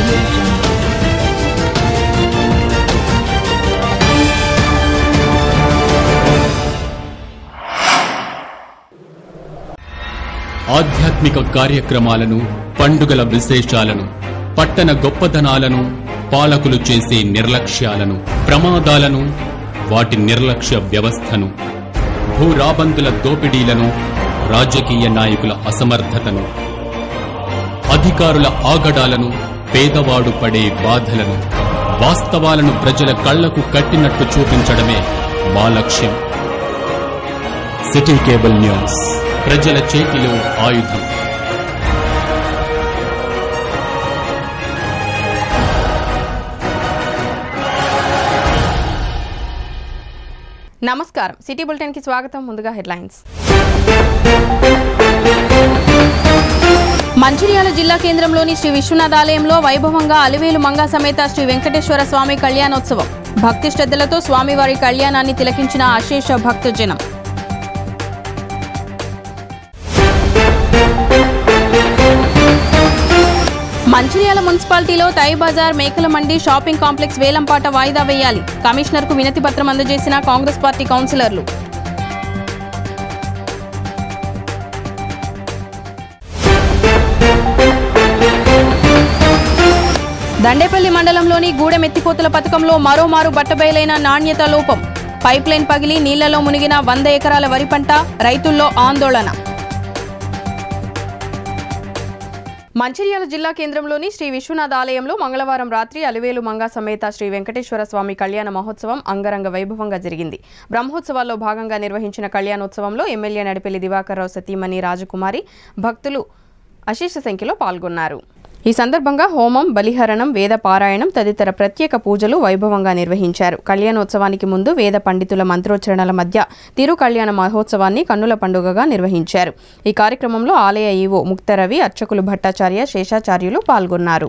audio jungle. ఆధ్యాత్మిక కార్యక్రమాలను పండుగల విశేషాలను పట్టణ గొప్పదనాలను పాలకులు చేసే నిర్లక్ష్యాలను ప్రమాదాలను వాటి నిర్లక్ష్య వ్యవస్థను భూరాబందుల దోపిడీలను రాజకీయ నాయకుల అసమర్థతను అధికారుల ఆగడాలను పేదవాడు పడే బాధలను వాస్తవాలను ప్రజల కళ్లకు కట్టినట్టు చూపించడమే మా లక్ష్యం సిటీ కేబుల్ న్యూస్ ప్రజల చేతిలో ఆయుధం నమస్కారం సిటీ బులెటిన్ కి స్వాగతం ముందుగా హెడ్లైన్స్ మంచిర్యాల జిల్లా కేంద్రంలోని శ్రీ విశ్వనాథ ఆలయంలో వైభవంగా అలివేలు మంగా సమేత శ్రీ వెంకటేశ్వర స్వామి కళ్యాణోత్సవం భక్తి శ్రద్ధలతో స్వామివారి కళ్యాణాన్ని తిలకించిన అశేష భక్తజనం మంచిర్యాల మున్సిపాలిటీలో టై బజార్ మేకల మండి షాపింగ్ కాంప్లెక్స్ వేలంపాట వాయిదా వేయాలి కమిషనర్కు వినతి పత్రం అందజేసిన కాంగ్రెస్ పార్టీ కౌన్సిలర్లు దండేపల్లి మండలంలోని గూడెం ఎత్తిపోతుల పథకంలో మరోమారు బట్టబయలైన నాణ్యత లోపం పైప్ లైన్ పగిలి నీళ్లలో మునిగిన వంద ఎకరాల వరి పంట రైతుల్లో ఆందోళన మంచిర్యాల జిల్లా కేంద్రంలోని శ్రీ విశ్వనాథ ఆలయంలో మంగళవారం రాత్రి అలివేలు మంగా సమేత శ్రీ వెంకటేశ్వర స్వామి కళ్యాణ మహోత్సవం అంగరంగ వైభవంగా జరిగింది బ్రహ్మోత్సవాల్లో భాగంగా నిర్వహించిన కళ్యాణోత్సవంలో ఎమ్మెల్యే నడిపెల్లి దివాకర్ రావు సతీమణి రాజకుమారి భక్తులు అశేష సంఖ్యలో పాల్గొన్నారు ఈ సందర్భంగా హోమం బలిహరణం వేద పారాయణం తదితర ప్రత్యేక పూజలు వైభవంగా నిర్వహించారు కళ్యాణోత్సవానికి ముందు వేద పండితుల మంత్రోచ్చరణల మధ్య తిరు కళ్యాణ మహోత్సవాన్ని కన్నుల పండుగగా నిర్వహించారు ఈ కార్యక్రమంలో ఆలయ ఈవో ముక్తరవి అర్చకులు భట్టాచార్య శేషాచార్యులు పాల్గొన్నారు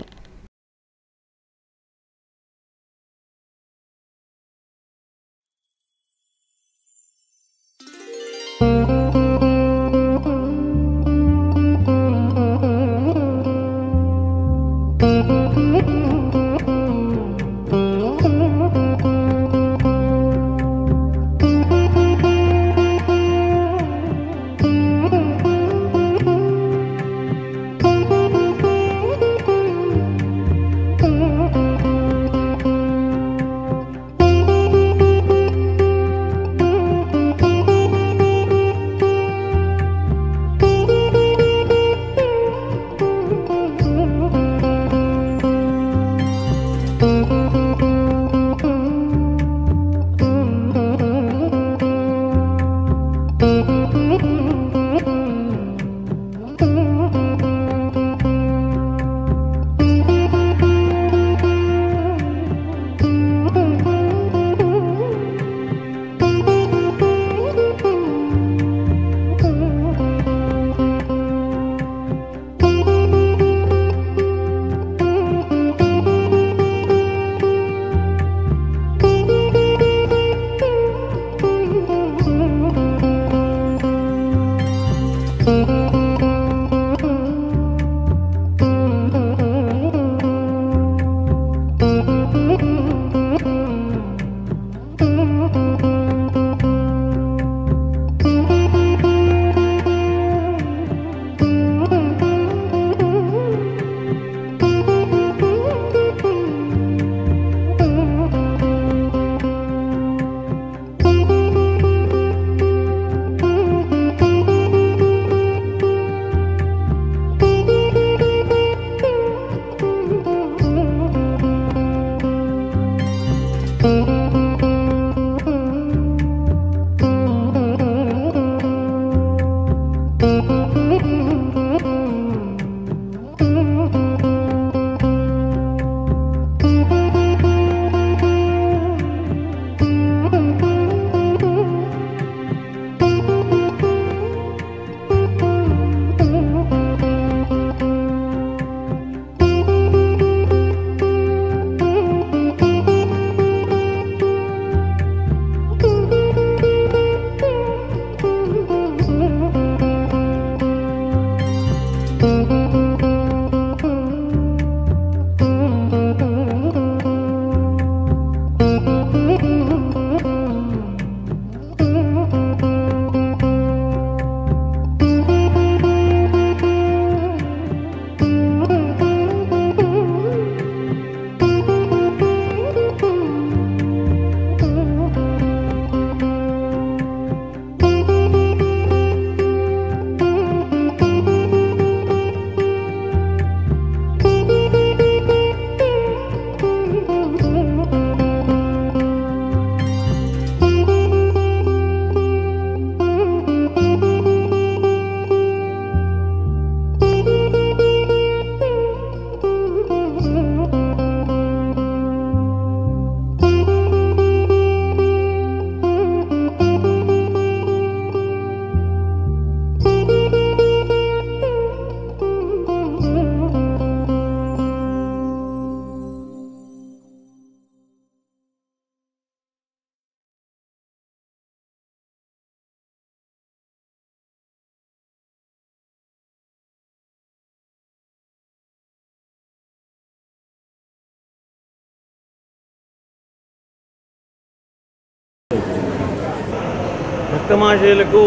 భక్తమాశయులకు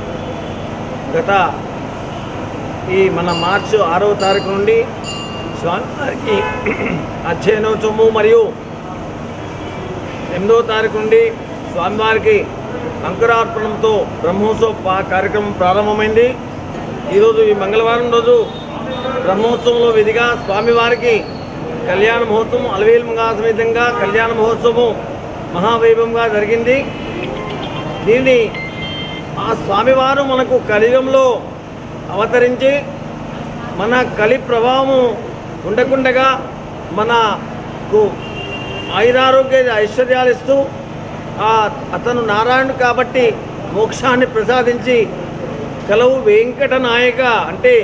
గత ఈ మన మార్చి ఆరవ తారీఖు నుండి స్వామివారికి అధ్యయనోత్సవము మరియు ఎనిమిదవ తారీఖు నుండి స్వామివారికి అంకురార్పణంతో బ్రహ్మోత్సవ పా- కార్యక్రమం ప్రారంభమైంది ఈరోజు ఈ మంగళవారం రోజు బ్రహ్మోత్సవంలో విధిగా స్వామివారికి కళ్యాణ మహోత్సవం అలవేలు మంగా సమేతంగా కళ్యాణ మహోత్సవం మహావైభవంగా జరిగింది దీన్ని ఆ స్వామివారు మనకు కలియుగంలో అవతరించి మన కలి ప్రభావము ఉండకుండగా మనకు ఆయురారోగ్య ఐశ్వర్యాలు ఇస్తూ ఆ అతను నారాయణుడు కాబట్టి మోక్షాన్ని ప్రసాదించి కలవు వెంకట నాయక అంటే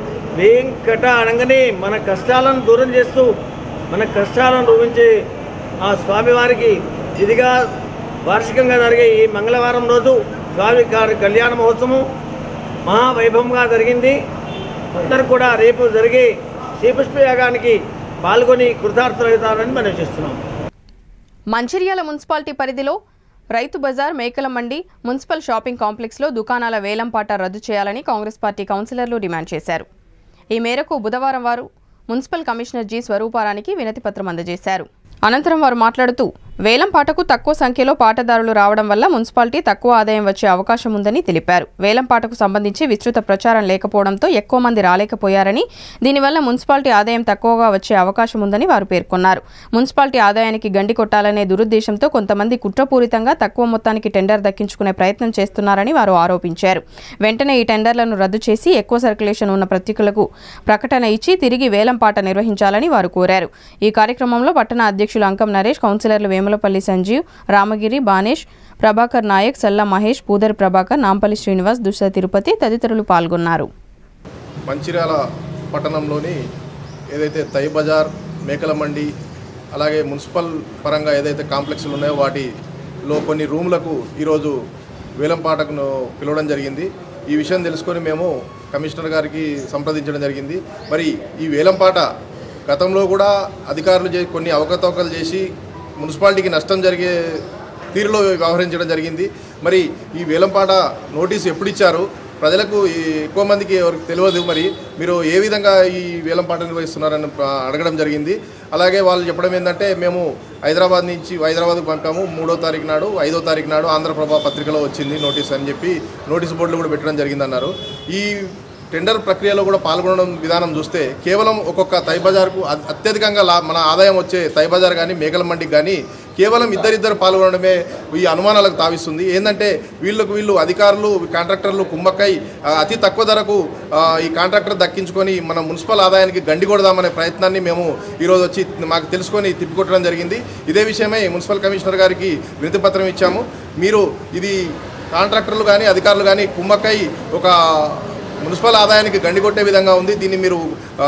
వెంకట అనగానే మన కష్టాలను దూరం చేస్తూ మన కష్టాలను రూపించి ఆ స్వామివారికి ఇదిగా వార్షికంగా జరిగే ఈ మంగళవారం రోజు స్వామి గారి కళ్యాణ మహోత్సవం మహావైభవంగా జరిగింది అందరూ కూడా రేపు జరిగే శ్రీపుష్ప యాగానికి పాల్గొని కృతార్థులవుతారని మనం చేస్తున్నాం మంచిర్యాల మున్సిపాలిటీ పరిధిలో రైతు బజార్ మేకల మండి మున్సిపల్ షాపింగ్ కాంప్లెక్స్లో దుకాణాల వేలంపాట రద్దు చేయాలని కాంగ్రెస్ పార్టీ కౌన్సిలర్లు డిమాండ్ చేశారు ఈ మేరకు బుధవారం వారు మున్సిపల్ కమిషనర్ జి స్వరూపారానికి వినతి పత్రం అందజేశారు అనంతరం వారు మాట్లాడుతూ వేలంపాటకు తక్కువ సంఖ్యలో పాటదారులు రావడం వల్ల మున్సిపాలిటీ తక్కువ ఆదాయం వచ్చే అవకాశం ఉందని తెలిపారు వేలంపాటకు సంబంధించి విస్తృత ప్రచారం లేకపోవడంతో ఎక్కువ మంది రాలేకపోయారని దీనివల్ల మున్సిపాలిటీ ఆదాయం తక్కువగా వచ్చే అవకాశం ఉందని వారు పేర్కొన్నారు మున్సిపాలిటీ ఆదాయానికి గండి కొట్టాలనే దురుద్దేశంతో కొంతమంది కుట్రపూరితంగా తక్కువ మొత్తానికి టెండర్ దక్కించుకునే ప్రయత్నం చేస్తున్నారని వారు ఆరోపించారు వెంటనే ఈ టెండర్లను రద్దు చేసి ఎక్కువ సర్క్యులేషన్ ఉన్న పత్రికలకు ప్రకటన ఇచ్చి తిరిగి వేలంపాట నిర్వహించాలని వారు కోరారు ఈ కార్యక్రమంలో పట్టణ అధ్యక్షులు అంకం నరేష్ కౌన్సిలర్లు వేములపల్లి సంజీవ్ రామగిరి బానేష్ ప్రభాకర్ నాయక్ సల్లా మహేష్ పూదర్ ప్రభాకర్ నాంపల్లి శ్రీనివాస్ దుష్ట తిరుపతి తదితరులు పాల్గొన్నారు మంచిర్యాల పట్టణంలోని ఏదైతే తై బజార్ మేకల మండి అలాగే మున్సిపల్ పరంగా ఏదైతే కాంప్లెక్స్లు ఉన్నాయో వాటిలో కొన్ని రూములకు ఈరోజు వేలంపాటకును పిలవడం జరిగింది ఈ విషయం తెలుసుకొని మేము కమిషనర్ గారికి సంప్రదించడం జరిగింది మరి ఈ వేలంపాట గతంలో కూడా అధికారులు చే కొన్ని అవకతవకలు చేసి మున్సిపాలిటీకి నష్టం జరిగే తీరులో వ్యవహరించడం జరిగింది మరి ఈ వేలంపాట నోటీస్ ఎప్పుడు ఇచ్చారు ప్రజలకు ఈ ఎక్కువ మందికి ఎవరికి తెలియదు మరి మీరు ఏ విధంగా ఈ వేలంపాట నిర్వహిస్తున్నారని ఆ, అడగడం జరిగింది అలాగే వాళ్ళు చెప్పడం ఏంటంటే మేము హైదరాబాద్ నుంచి హైదరాబాద్కు పంపాము మూడో తారీఖు నాడు ఐదో తారీఖు నాడు ఆంధ్రప్రభ పత్రికలో వచ్చింది నోటీస్ అని చెప్పి నోటీస్ బోర్డులు కూడా పెట్టడం జరిగిందన్నారు ఈ టెండర్ ప్రక్రియలో కూడా పాల్గొనడం విధానం చూస్తే కేవలం ఒక్కొక్క తై బజార్కు అ- అత్యధికంగా లా మన ఆదాయం వచ్చే తై బజార్ కానీ మేకల మండికి కానీ కేవలం ఇద్దరిద్దరు పాల్గొనడమే ఈ అనుమానాలకు తావిస్తుంది ఏంటంటే వీళ్ళకు వీళ్ళు అధికారులు కాంట్రాక్టర్లు కుమ్మక్కై ఆ, అతి తక్కువ ధరకు ఆ, ఈ కాంట్రాక్టర్ దక్కించుకొని మన మున్సిపల్ ఆదాయానికి గండి కొడదామనే ప్రయత్నాన్ని మేము ఈరోజు వచ్చి మాకు తెలుసుకొని తిప్పికొట్టడం జరిగింది ఇదే విషయమై మున్సిపల్ కమిషనర్ గారికి వినతి పత్రం ఇచ్చాము మీరు ఇది కాంట్రాక్టర్లు కానీ అధికారులు కానీ కుమ్మక్కై ఒక మున్సిపల్ ఆదాయానికి గండి కొట్టే విధంగా ఉంది దీన్ని మీరు ఆ,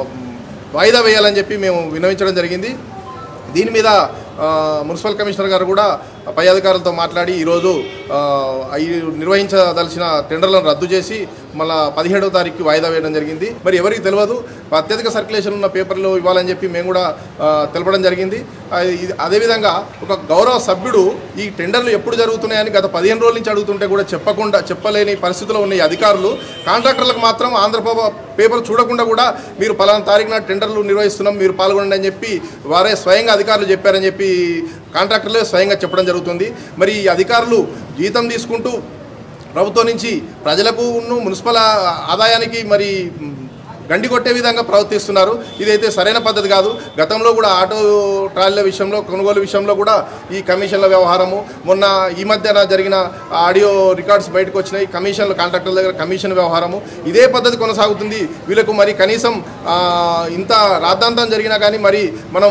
వాయిదా వేయాలని చెప్పి మేము విన్నవించడం జరిగింది దీని మీద ఆ, మున్సిపల్ కమిషనర్ గారు కూడా పై అధికారులతో మాట్లాడి ఈరోజు ఆ, ఈ నిర్వహించదలసిన టెండర్లను రద్దు చేసి మళ్ళా పదిహేడవ తారీఖుకి వాయిదా వేయడం జరిగింది మరి ఎవరికి తెలియదు అత్యధిక సర్క్యులేషన్ ఉన్న పేపర్లు ఇవ్వాలని చెప్పి మేము కూడా ఆ, తెలపడం జరిగింది ఆ, ఇది- అదేవిధంగా ఒక గౌరవ సభ్యుడు ఈ టెండర్లు ఎప్పుడు జరుగుతున్నాయని గత పదిహేను రోజుల నుంచి అడుగుతుంటే కూడా చెప్పకుండా చెప్పలేని పరిస్థితిలో ఉన్న ఈ అధికారులు కాంట్రాక్టర్లకు మాత్రం ఆంధ్రప్రభ పేపర్ చూడకుండా కూడా మీరు పలానా తారీఖు నాడు టెండర్లు నిర్వహిస్తున్నాం మీరు పాల్గొనండి అని చెప్పి వారే స్వయంగా అధికారులు చెప్పారని చెప్పి కాంట్రాక్టర్లే స్వయంగా చెప్పడం జరుగుతుంది మరి ఈ అధికారులు జీతం తీసుకుంటూ ప్రభుత్వం నుంచి ప్రజలకు ఉన్ను మున్సిపల్ ఆ- ఆదాయానికి మరి మ్, గండి కొట్టే విధంగా ప్రవర్తిస్తున్నారు ఇదైతే సరైన పద్ధతి కాదు గతంలో కూడా ఆటో ట్రాలీల విషయంలో కొనుగోలు విషయంలో కూడా ఈ కమిషన్ల వ్యవహారము మొన్న ఈ మధ్యన జరిగిన ఆడియో రికార్డ్స్ బయటకు వచ్చినాయి కమిషన్లు కాంట్రాక్టర్ల దగ్గర కమిషన్ వ్యవహారము ఇదే పద్ధతి కొనసాగుతుంది వీళ్ళకు మరి కనీసం ఆ, ఇంత రాద్ధాంతం జరిగినా కానీ మరి మనం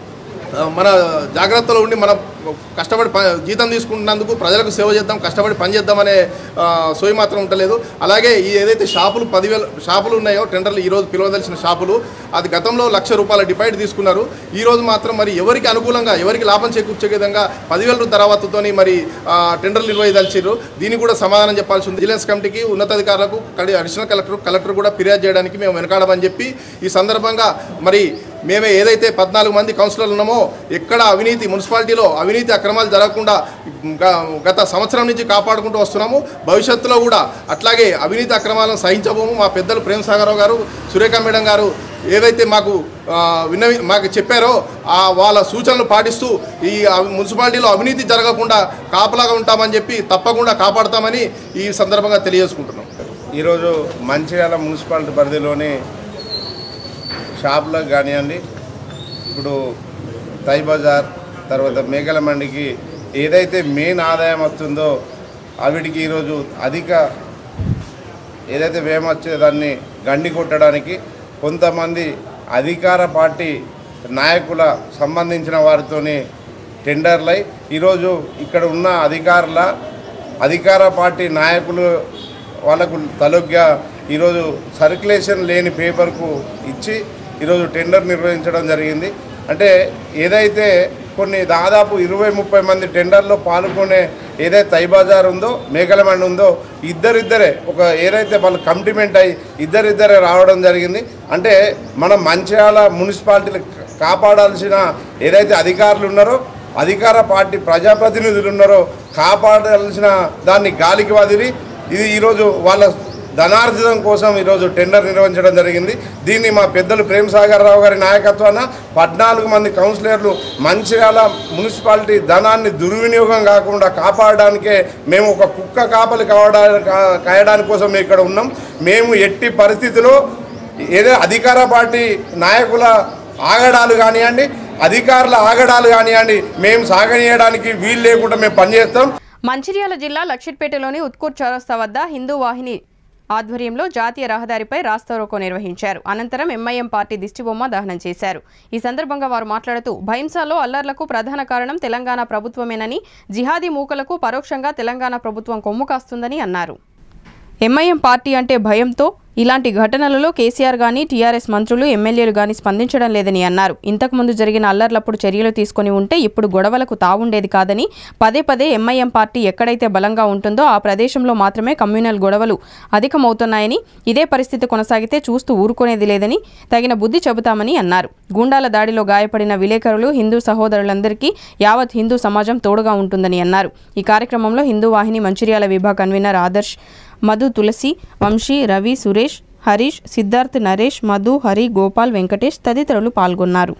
ఆ, మన జాగ్రత్తలో ఉండి మనం కష్టపడి ప జీతం తీసుకుంటున్నందుకు ప్రజలకు సేవ చేద్దాం కష్టపడి పని చేద్దామనే ఆ, సోయి మాత్రం ఉండలేదు అలాగే ఈ ఏదైతే షాపులు పదివేల షాపులు ఉన్నాయో టెండర్లు ఈరోజు పిలవదలిసిన షాపులు అది గతంలో లక్ష రూపాయల డిపాజిట్ తీసుకున్నారు ఈ రోజు మాత్రం మరి ఎవరికి అనుకూలంగా ఎవరికి లాభం చేకూర్చే విధంగా పదివేల రూపాయల తర్వాతతోని మరి ఆ, టెండర్లు నిర్వహించారు దీనికి కూడా సమాధానం చెప్పాల్సి ఉంది విజిలెన్స్ కమిటీకి ఉన్నతాధికారులకు కడి- అడిషనల్ కలెక్టర్ కలెక్టర్ కూడా ఫిర్యాదు చేయడానికి మేము వెనకాడమని చెప్పి ఈ సందర్భంగా మరి మేమే ఏదైతే పద్నాలుగు మంది కౌన్సిలర్లు ఉన్నామో ఎక్కడ అవినీతి మున్సిపాలిటీలో అవినీతి అక్రమాలు జరగకుండా గ- గత సంవత్సరం నుంచి కాపాడుకుంటూ వస్తున్నాము భవిష్యత్తులో కూడా అట్లాగే అవినీతి అక్రమాలను సహించబోము మా పెద్దలు ప్రేమ్ సాగరావు గారు సురేఖ మేడం గారు ఏదైతే మాకు ఆ, విన్నవి మాకు చెప్పారో ఆ వాళ్ళ సూచనలు పాటిస్తూ ఈ అవి- మున్సిపాలిటీలో అవినీతి జరగకుండా కాపలాగా ఉంటామని చెప్పి తప్పకుండా కాపాడతామని ఈ సందర్భంగా తెలియజేసుకుంటున్నాం ఈరోజు మంచిర్యాల మున్సిపాలిటీ పరిధిలోని షాపులకు కానివ్వండి ఇప్పుడు తై బజార్ తర్వాత మేకల మండికి ఏదైతే మెయిన్ ఆదాయం వస్తుందో అవిటికి ఈరోజు అధిక ఏదైతే వ్యయం వచ్చే దాన్ని గండి కొట్టడానికి కొంతమంది అధికార పార్టీ నాయకుల సంబంధించిన వారితోని టెండర్లై ఈరోజు ఇక్కడ ఉన్న అధికారుల అధికార పార్టీ నాయకులు వాళ్ళకు తలొగ్గా ఈరోజు సర్క్యులేషన్ లేని పేపర్కు ఇచ్చి ఈరోజు టెండర్ నిర్వహించడం జరిగింది అంటే ఏదైతే కొన్ని దాదాపు ఇరవై ముప్పై మంది టెండర్లో పాల్గొనే ఏదైతే తైబజార్ ఉందో మేకలమండి ఉందో ఇద్దరిద్దరే ఒక ఏదైతే వాళ్ళు కమిట్మెంట్ అయ్యి ఇద్దరిద్దరే రావడం జరిగింది అంటే మనం మంచిర్యాల మున్సిపాలిటీలు కాపాడాల్సిన ఏదైతే అధికారులు ఉన్నారో అధికార పార్టీ ప్రజాప్రతినిధులు ఉన్నారో కాపాడాల్సిన దాన్ని గాలికి వదిలి ఇది ఈరోజు వాళ్ళ ధనార్జనం కోసం ఈరోజు టెండర్ నిర్వహించడం జరిగింది దీన్ని మా పెద్దలు ప్రేమ్ సాగర్ రావు గారి నాయకత్వాన పద్నాలుగు మంది కౌన్సిలర్లు మంచిర్యాల మున్సిపాలిటీ ధనాన్ని దుర్వినియోగం కాకుండా కాపాడడానికే మేము ఒక కుక్క కాపలి కావడానికి కాయడానికి కోసం మేము ఇక్కడ ఉన్నాం మేము ఎట్టి పరిస్థితిలో ఏదో అధికార పార్టీ నాయకుల ఆగడాలు కానివ్వండి అధికారుల ఆగడాలు కానివ్వండి మేము సాగనీయడానికి వీలు లేకుండా మేము పనిచేస్తాం మంచిర్యాల జిల్లా లక్షిట్పేటలోని ఉత్కూర్ చౌరస్తా వద్ద హిందూ వాహిని ఆధ్వర్యంలో జాతీయ రహదారిపై రాస్తారోకో నిర్వహించారు అనంతరం ఎంఐఎం పార్టీ దిష్టిబొమ్మ దహనం చేశారు ఈ సందర్భంగా వారు మాట్లాడుతూ భైంసాలో అల్లర్లకు ప్రధాన కారణం తెలంగాణ ప్రభుత్వమేనని జిహాదీ మూకలకు పరోక్షంగా తెలంగాణ ప్రభుత్వం కొమ్ము కాస్తుందని అన్నారు ఎంఐఎం పార్టీ అంటే భయంతో ఇలాంటి ఘటనలలో కేసీఆర్ గానీ టీఆర్ఎస్ మంత్రులు ఎమ్మెల్యేలు గానీ స్పందించడం లేదని అన్నారు ఇంతకుముందు జరిగిన అల్లర్లప్పుడు చర్యలు తీసుకొని ఉంటే ఇప్పుడు గొడవలకు తావుండేది కాదని పదే పదే ఎంఐఎం పార్టీ ఎక్కడైతే బలంగా ఉంటుందో ఆ ప్రదేశంలో మాత్రమే కమ్యూనల్ గొడవలు అధికమవుతున్నాయని ఇదే పరిస్థితి కొనసాగితే చూస్తూ ఊరుకునేది లేదని తగిన బుద్ధి చెబుతామని అన్నారు గూండాల దాడిలో గాయపడిన విలేకరులు హిందూ సహోదరులందరికీ యావత్ హిందూ సమాజం తోడుగా ఉంటుందని అన్నారు ఈ కార్యక్రమంలో హిందూ వాహిని మంచిర్యాల విభాగ్ కన్వీనర్ ఆదర్శ్ మధు తులసి వంశీ రవి సురేష్ హరీష్ సిద్ధార్థ్ నరేష్ మధు హరి గోపాల్ వెంకటేష్ తదితరులు పాల్గొన్నారు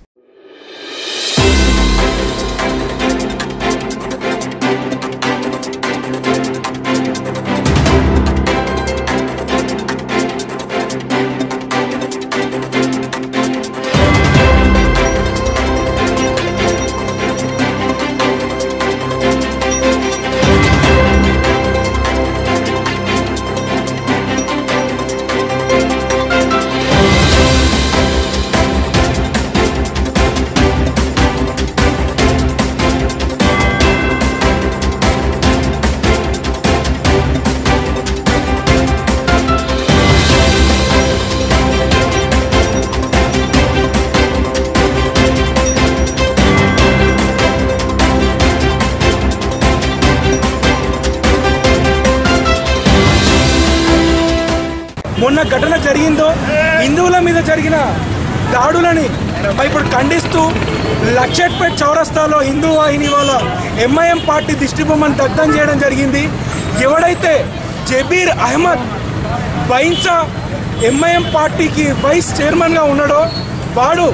మొన్న ఘటన జరిగిందో హిందువుల మీద జరిగిన దాడులని ఇప్పుడు ఖండిస్తూ లక్షట్పేట్ చౌరస్తాలో హిందూ వాహిని వాళ్ళ ఎంఐఎం పార్టీ దిష్టిబొమ్మను దగ్ధం చేయడం జరిగింది ఎవడైతే జబీర్ అహ్మద్ బైన్సా ఎంఐఎం పార్టీకి వైస్ చైర్మన్గా ఉన్నాడో వాడు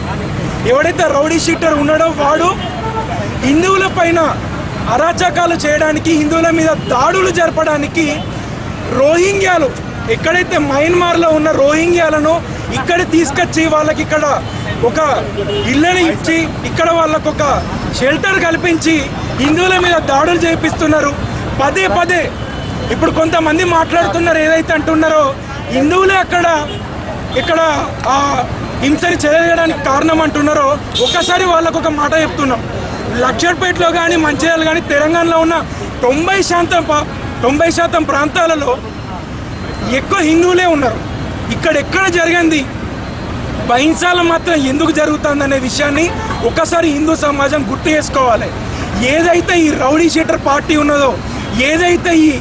ఎవడైతే రౌడీ షీటర్ ఉన్నాడో వాడు హిందువుల పైన అరాచకాలు చేయడానికి హిందువుల మీద దాడులు జరపడానికి రోహింగ్యాలు ఎక్కడైతే మయన్మార్లో ఉన్న రోహింగ్యాలను ఇక్కడ తీసుకొచ్చి వాళ్ళకి ఇక్కడ ఒక ఇళ్ళని ఇచ్చి ఇక్కడ వాళ్ళకు ఒక షెల్టర్ కల్పించి హిందువుల మీద దాడులు చేపిస్తున్నారు పదే పదే ఇప్పుడు కొంతమంది మాట్లాడుతున్నారు ఏదైతే అంటున్నారో హిందువులే అక్కడ ఇక్కడ ఆ హింసని చేయడానికి కారణం అంటున్నారో ఒక్కసారి వాళ్ళకు ఒక మాట చెప్తున్నాం లక్షడ్పేటలో కానీ మంచిర్యాల కానీ తెలంగాణలో ఉన్న తొంభై శాతం పా- తొంభై శాతం ప్రాంతాలలో ఎక్కువ హిందువులే ఉన్నారు ఇక్కడ ఎక్కడ జరిగింది బహింసాలు మాత్రం ఎందుకు జరుగుతుందనే విషయాన్ని ఒకసారి హిందూ సమాజం గుర్తు చేసుకోవాలి ఏదైతే ఈ రౌడీ షీటర్ పార్టీ ఉన్నదో ఏదైతే ఈ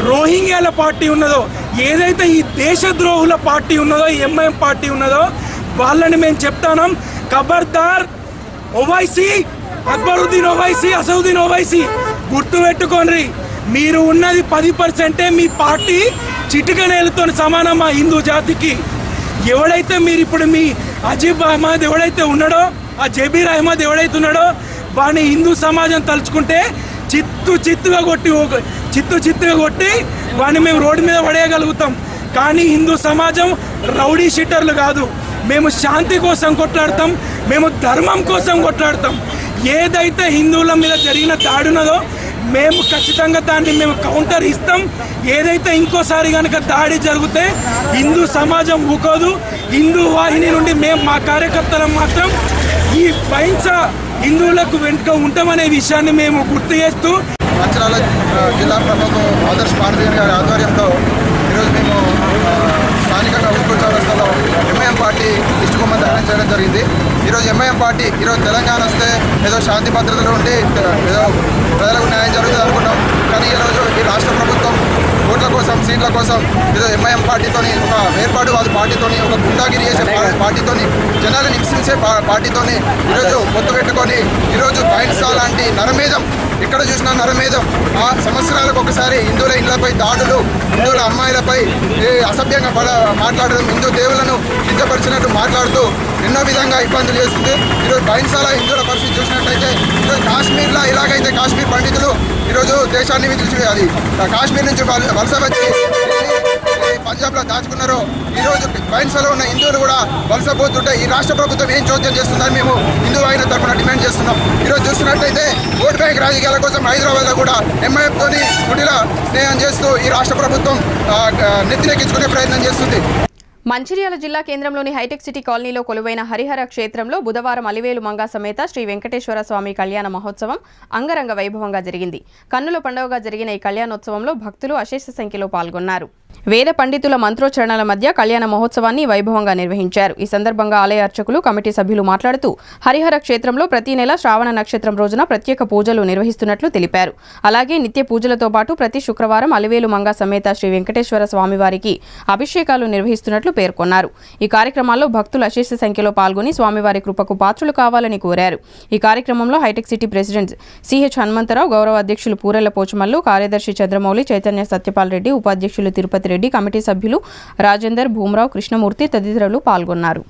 రోహింగ్యాల పార్టీ ఉన్నదో ఏదైతే ఈ దేశద్రోహుల పార్టీ ఉన్నదో ఈ ఎంఐఎం పార్టీ ఉన్నదో వాళ్ళని మేము చెప్తాం ఖబర్దార్ ఓవైసీ అక్బరుద్దీన్ ఓవైసీ అసదుద్దీన్ ఓవైసీ గుర్తు పెట్టుకోండి మీరు ఉన్నది పది పర్సెంటే మీ పార్టీ చిటికనేలతో సమానం మా హిందూ జాతికి ఎవడైతే మీరు ఇప్పుడు మీ అజీబ్ అహ్మద్ ఎవడైతే ఉన్నాడో ఆ జబీర్ అహ్మద్ ఎవడైతే ఉన్నాడో వాడిని హిందూ సమాజం తలుచుకుంటే చిత్తు చిత్తుగా కొట్టి ఒక- చిత్తు చిత్తుగా కొట్టి వాడిని మేము రోడ్డు మీద పడేయగలుగుతాం కానీ హిందూ సమాజం రౌడీ షీటర్లు కాదు మేము శాంతి కోసం కొట్లాడతాం మేము ధర్మం కోసం కొట్లాడతాం ఏదైతే హిందువుల మీద జరిగిన దాడున్నదో మేము ఖచ్చితంగా దాన్ని మేము కౌంటర్ ఇస్తాం ఏదైతే ఇంకోసారి కనుక దాడి జరిగితే హిందూ సమాజం ఊకోదు హిందూ వాహిని నుండి మేము మా కార్యకర్తలం మాత్రం ఈ బహింస హిందువులకు వెనుక ఉంటామనే విషయాన్ని మేము గుర్తు చేస్తూ మంచిర్యాల ఆ, జిల్లా ప్రభుత్వం ఆదర్శ్ భారతీయ గారి ఆధ్వర్యంలో ఈరోజు మేము ఆ, స్థానికంగా ఉప్పూరు చౌరస్తాలో ఎంఐఎం పార్టీ లిస్టు బొమ్మ దానం చేయడం జరిగింది ఈరోజు ఎంఐఎం పార్టీ ఈరోజు తెలంగాణ వస్తే ఏదో శాంతి భద్రతలు ఉండి ఏదో ప్రజలకు న్యాయం జరుగుతుంది అనుకున్నాం కానీ ఈరోజు ఈ రాష్ట్ర ప్రభుత్వం ఓట్ల కోసం సీట్ల కోసం ఏదో ఎంఐఎం పార్టీతోని ఒక వేర్పాటువాద పార్టీతోని ఒక గుండాగిరి చేసే పా- పార్టీతోని జనాలను హింసించే పా- పార్టీతోని ఈరోజు పొత్తు పెట్టుకొని ఈరోజు బైన్సా లాంటి నరమేధం ఇక్కడ చూసిన నరమేధం ఆ సంవత్సరాలకు ఒకసారి హిందువుల ఇళ్లపై దాడులు హిందువుల అమ్మాయిలపై ఏ అసభ్యంగా పడ మాట్లాడడం హిందూ దేవులను కించపరిచినట్టు మాట్లాడుతూ ఎన్నో విధంగా ఇబ్బందులు చేస్తుంది ఈరోజు బైన్సాల హిందువుల పరిస్థితి చూసినట్లయితే ఈరోజు కాశ్మీర్లో ఇలాగైతే కాశ్మీర్ పండితులు ఈరోజు దేశాన్ని విదిలిచి అది కాశ్మీర్ నుంచి వల- వలస వచ్చి ఈ పంజాబ్లో దాచుకున్నారో ఈరోజు బైన్సాలో ఉన్న హిందువులు కూడా వలస పోతుంటే ఈ రాష్ట్ర ప్రభుత్వం ఏం చోద్యం చేస్తుందని మేము హిందూ ఆయన తరఫున డిమాండ్ చేస్తున్నాం ఈరోజు చూస్తున్నట్లయితే ఓట్ బ్యాంక్ రాజకీయాల కోసం హైదరాబాద్లో కూడా ఎంఐఎఫ్ తోని గుడిల స్నేహం చేస్తూ ఈ రాష్ట్ర ప్రభుత్వం ఆ, ఆ, నెత్తినెక్కించుకునే ప్రయత్నం చేస్తుంది మంచిర్యాల జిల్లా కేంద్రంలోని హైటెక్ సిటీ కాలనీలో కొలువైన హరిహర క్షేత్రంలో బుధవారం అలివేలు మంగా సమేత శ్రీ వెంకటేశ్వర స్వామి కళ్యాణ మహోత్సవం అంగరంగ వైభవంగా జరిగింది కన్నుల పండుగగా జరిగిన ఈ కళ్యాణోత్సవంలో భక్తులు అశేష సంఖ్యలో పాల్గొన్నారు వేద పండితుల మంత్రోచ్చరణల మధ్య కళ్యాణ మహోత్సవాన్ని వైభవంగా నిర్వహించారు ఈ సందర్భంగా ఆలయ అర్చకులు కమిటీ సభ్యులు మాట్లాడుతూ హరిహర క్షేత్రంలో ప్రతి నెల శ్రావణ నక్షత్రం రోజున ప్రత్యేక పూజలు నిర్వహిస్తున్నట్లు తెలిపారు అలాగే నిత్య పూజలతో పాటు ప్రతి శుక్రవారం అలివేలు మంగా సమేత శ్రీ వెంకటేశ్వర స్వామివారికి అభిషేకాలు నిర్వహిస్తున్నట్లు పేర్కొన్నారు ఈ కార్యక్రమాల్లో భక్తులు అశేష సంఖ్యలో పాల్గొని స్వామివారి కృపకు పాత్రులు కావాలని కోరారు ఈ కార్యక్రమంలో హైటెక్ సిటీ ప్రెసిడెంట్ సిహెచ్ హనుమంతరావు గౌరవ అధ్యక్షులు పూరెల పోచమల్లు కార్యదర్శి చంద్రమౌళి చైతన్య సత్యపాల్ రెడ్డి ఉపాధ్యక్షులు తిరుపతి రెడ్డి కమిటీ సభ్యులు రాజేందర్ భూమరావు కృష్ణమూర్తి తదితరులు పాల్గొన్నారు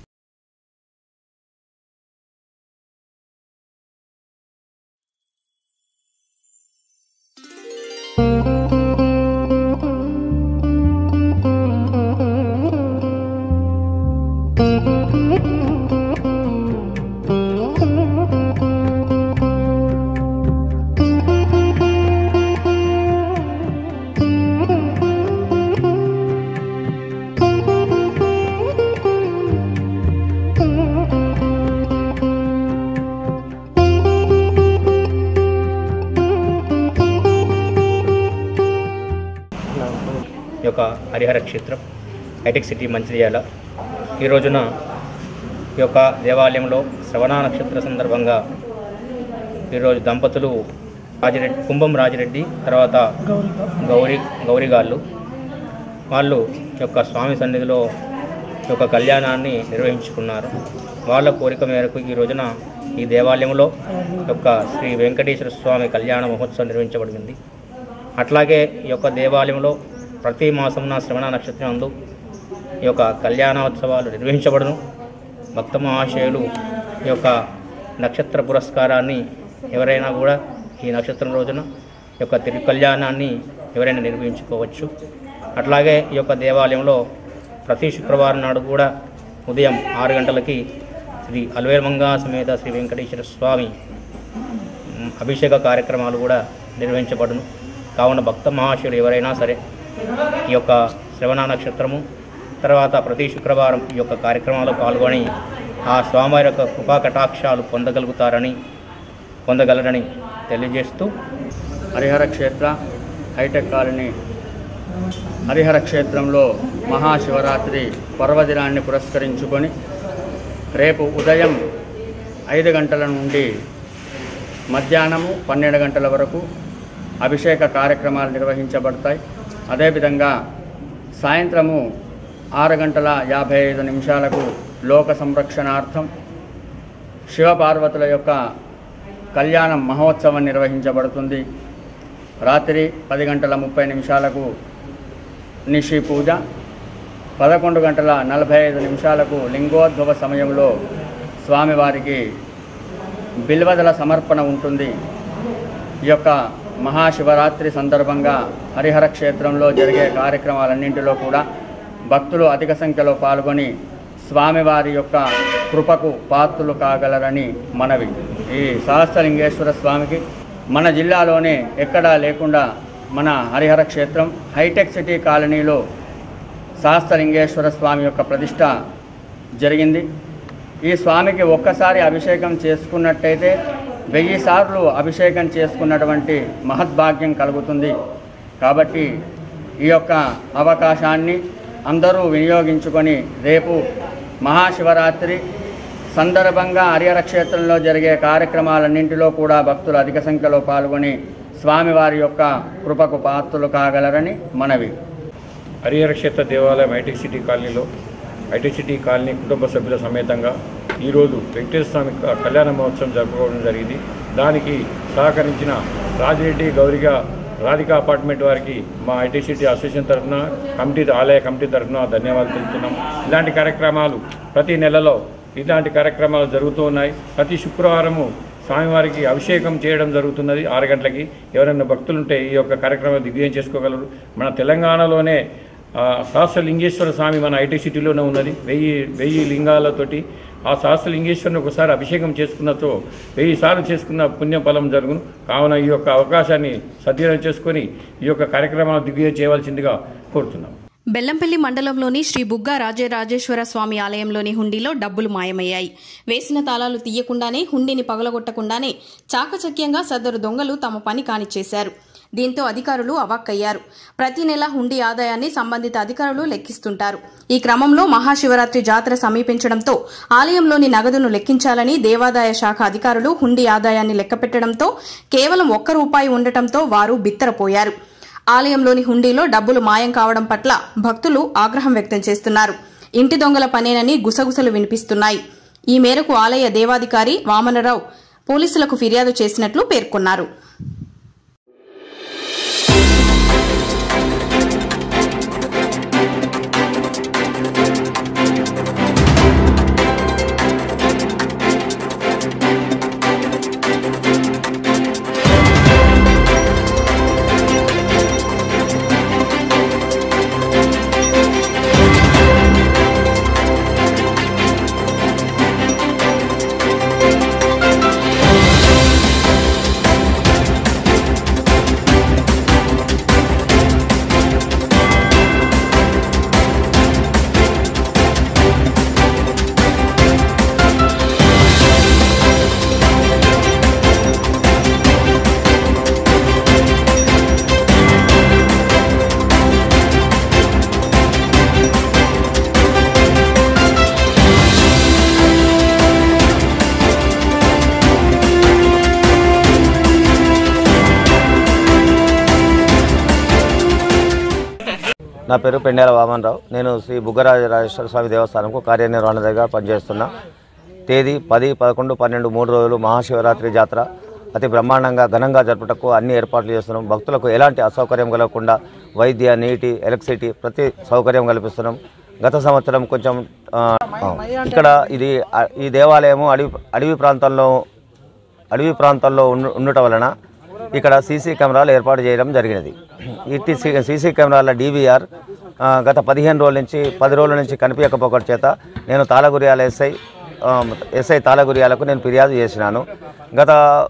ఈ యొక్క హరిహర క్షేత్రం హైటెక్ సిటీ మంచిర్యాల ఈ రోజున ఈ యొక్క దేవాలయంలో శ్రవణ నక్షత్ర సందర్భంగా ఈరోజు దంపతులు రాజిరెడ్డి కుంభం రాజిరెడ్డి తర్వాత గౌరీ గౌరిగాళ్ళు వాళ్ళు ఈ యొక్క స్వామి సన్నిధిలో ఈ యొక్క కళ్యాణాన్ని నిర్వహించుకున్నారు వాళ్ళ కోరిక మేరకు ఈ రోజున ఈ దేవాలయంలో ఈ యొక్క శ్రీ వెంకటేశ్వర స్వామి కళ్యాణ మహోత్సవం నిర్వహించబడింది అట్లాగే ఈ యొక్క దేవాలయంలో ప్రతి మాసమున శ్రవణ నక్షత్రం అందు ఈ యొక్క కళ్యాణోత్సవాలు నిర్వహించబడును భక్త మహాశయులు ఈ యొక్క నక్షత్ర పురస్కారాన్ని ఎవరైనా కూడా ఈ నక్షత్రం రోజున ఈ యొక్క తిరు కళ్యాణాన్ని ఎవరైనా నిర్వహించుకోవచ్చు అట్లాగే ఈ యొక్క దేవాలయంలో ప్రతి శుక్రవారం నాడు కూడా ఉదయం ఆరు గంటలకి శ్రీ అల్వేర్మంగా సమేత శ్రీ వెంకటేశ్వర స్వామి మ్, అభిషేక కార్యక్రమాలు కూడా నిర్వహించబడును కావున భక్త మహాశయులు ఎవరైనా సరే ఈ యొక్క శ్రవణ నక్షత్రము తర్వాత ప్రతి శుక్రవారం ఈ యొక్క కార్యక్రమాల్లో పాల్గొని ఆ స్వామివారి యొక్క కృపా కటాక్షాలు పొందగలుగుతారని పొందగలరని తెలియజేస్తూ హరిహర క్షేత్ర హైటెక్ కాలనీ హరిహర క్షేత్రంలో మహాశివరాత్రి పర్వదినాన్ని పురస్కరించుకొని రేపు ఉదయం ఐదు గంటల నుండి మధ్యాహ్నము పన్నెండు గంటల వరకు అభిషేక కార్యక్రమాలు నిర్వహించబడతాయి అదేవిధంగా సాయంత్రము ఆరు గంటల యాభై ఐదు నిమిషాలకు లోక సంరక్షణార్థం శివపార్వతుల యొక్క కళ్యాణ మహోత్సవం నిర్వహించబడుతుంది రాత్రి పది గంటల ముప్పై నిమిషాలకు నిషి పూజ పదకొండు గంటల నలభై ఐదు నిమిషాలకు లింగోద్భవ సమయంలో స్వామివారికి బిల్వదల సమర్పణ ఉంటుంది ఈ యొక్క మహాశివరాత్రి సందర్భంగా హరిహర క్షేత్రంలో జరిగే కార్యక్రమాలన్నింటిలో కూడా భక్తులు అధిక సంఖ్యలో పాల్గొని స్వామివారి యొక్క కృపకు పాత్రులు కాగలరని మనవి ఈ సహస్రలింగేశ్వర స్వామికి మన జిల్లాలోనే ఎక్కడా లేకుండా మన హరిహర క్షేత్రం హైటెక్ సిటీ కాలనీలో సహస్రలింగేశ్వర స్వామి యొక్క ప్రతిష్ట జరిగింది ఈ స్వామికి ఒక్కసారి అభిషేకం చేసుకున్నట్టయితే వెయ్యి సార్లు అభిషేకం చేసుకున్నటువంటి మహద్భాగ్యం కలుగుతుంది కాబట్టి ఈ యొక్క అవకాశాన్ని అందరూ వినియోగించుకొని రేపు మహాశివరాత్రి సందర్భంగా హరిహర క్షేత్రంలో జరిగే కార్యక్రమాలన్నింటిలో కూడా భక్తులు అధిక సంఖ్యలో పాల్గొని స్వామివారి యొక్క కృపకు పాత్రులు కాగలరని మనవి హరిహర క్షేత్ర దేవాలయం ఐటెక్ సిటీ కాలనీలో ఐటెక్ సిటీ కాలనీ కుటుంబ సభ్యుల సమేతంగా ఈరోజు వెంకటేశ్వర స్వామి క- కళ్యాణ మహోత్సవం జరుపుకోవడం జరిగింది దానికి సహకరించిన రాజిరెడ్డి గౌరిగా రాధిక అపార్ట్మెంట్ వారికి మా ఐటెక్ సిటీ అసోసియేషన్ తరఫున కమిటీ ఆలయ కమిటీ తరఫున ధన్యవాదాలు తెలుపుతున్నాం ఇలాంటి కార్యక్రమాలు ప్రతి నెలలో ఇలాంటి కార్యక్రమాలు జరుగుతూ ఉన్నాయి ప్రతి శుక్రవారము స్వామివారికి అభిషేకం చేయడం జరుగుతున్నది ఆరు గంటలకి ఎవరైనా భక్తులుంటే ఈ యొక్క కార్యక్రమం దిగ్విజయం చేసుకోగలరు మన తెలంగాణలోనే ఆ, సహస్రలింగేశ్వర స్వామి మన ఐటీ సిటీలోనే ఉన్నది వెయ్యి వెయ్యి లింగాలతోటి ఆ సహస్రలింగేశ్వరుని ఒకసారి అభిషేకం చేసుకున్నతో వెయ్యి సార్లు చేసుకున్న పుణ్యఫలం జరుగును కావున ఈ యొక్క అవకాశాన్ని సద్వినియోగం చేసుకొని ఈ యొక్క కార్యక్రమాన్ని దిగ్విజయం చేయవలసిందిగా కోరుతున్నాం బెల్లంపల్లి మండలంలోని శ్రీ బుగ్గ రాజరాజేశ్వర స్వామి ఆలయంలోని హుండీలో డబ్బులు మాయమయ్యాయి వేసిన తాళాలు తీయకుండానే హుండీని పగలగొట్టకుండానే చాకచక్యంగా సదరు దొంగలు తమ పని కానిచ్చేశారు దీంతో అధికారులు అవాక్కయ్యారు ప్రతి నెల హుండీ ఆదాయాన్ని సంబంధిత అధికారులు లెక్కిస్తుంటారు ఈ క్రమంలో మహాశివరాత్రి జాతర సమీపించడంతో ఆలయంలోని నగదును లెక్కించాలని దేవాదాయ శాఖ అధికారులు హుండీ ఆదాయాన్ని లెక్కపెట్టడంతో కేవలం ఒక్క రూపాయి ఉండటంతో వారు బిత్తరపోయారు ఆలయంలోని హుండీలో డబ్బులు మాయం కావడం పట్ల భక్తులు ఆగ్రహం వ్యక్తం చేస్తున్నారు ఇంటి దొంగల పనేనని గుసగుసలు వినిపిస్తున్నాయి ఈ మేరకు ఆలయ దేవాధికారి వామనరావు పోలీసులకు ఫిర్యాదు చేసినట్లు పేర్కొన్నారు నా పేరు పెండేల వామన్రావు నేను శ్రీ బుగ్గరాజ రాజేశ్వర స్వామి దేవస్థానంకు కార్యనిర్వహణగా పనిచేస్తున్నా తేదీ పది పదకొండు పన్నెండు మూడు రోజులు మహాశివరాత్రి జాతర అతి బ్రహ్మాండంగా ఘనంగా జరుపుటకు అన్ని ఏర్పాట్లు చేస్తున్నాం భక్తులకు ఎలాంటి అసౌకర్యం కలగకుండా వైద్య నీటి ఎలక్ట్రిసిటీ ప్రతి సౌకర్యం కల్పిస్తున్నాం గత సంవత్సరం కొంచెం ఆ, ఇక్కడ ఇది ఆ, ఈ దేవాలయము అడవి అడవి ప్రాంతంలో అడవి ప్రాంతాల్లో ఉండు ఉండటం వలన ఇక్కడ సీసీ కెమెరాలు ఏర్పాటు చేయడం జరిగినది ఇట్టి సీ- సీసీ కెమెరాల డీవీఆర్ ఆ, గత పదిహేను రోజుల నుంచి పది రోజుల నుంచి కనిపించకపోకటి చేత నేను తాళగురియాల ఎస్ఐ ఆ, ఎస్ఐ తాళగురియాలకు నేను ఫిర్యాదు చేసినాను గత